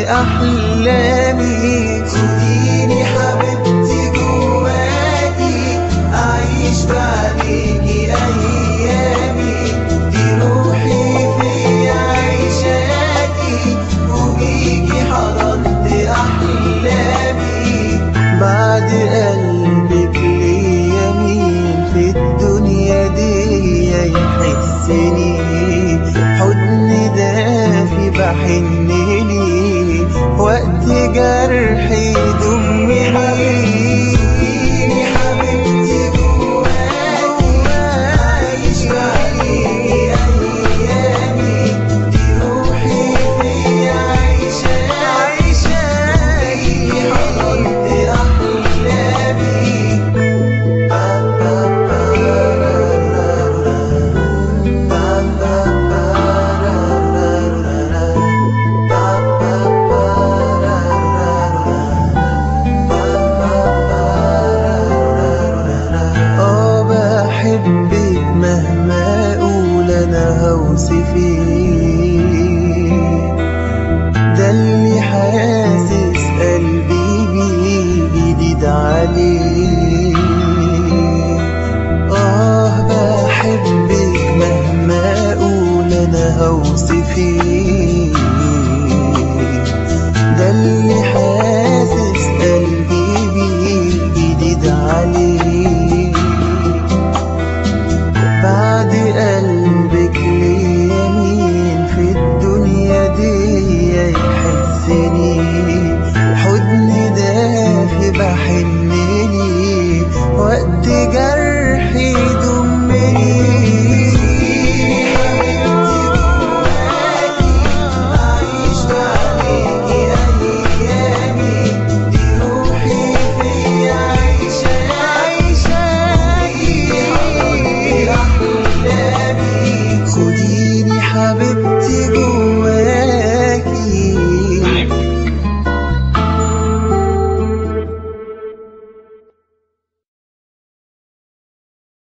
أحلامي خديني حبيبتي جواكي أعيش بعديكي أيامي دي روحي فيا عيشاكي وبيكي حضنت أحلامي بعد قلبك ليا مين في الدنيا دي يحسني حضن دافي بحن ليه وقت جرحي يضمني خديني حبيبتي جواكي أعيش بعديكي أيامي دي روحي فيا عيشاكي وبيكي حضنت أحلامي اه بحبك مهما اقول انا هوصفك ده اللي حياتي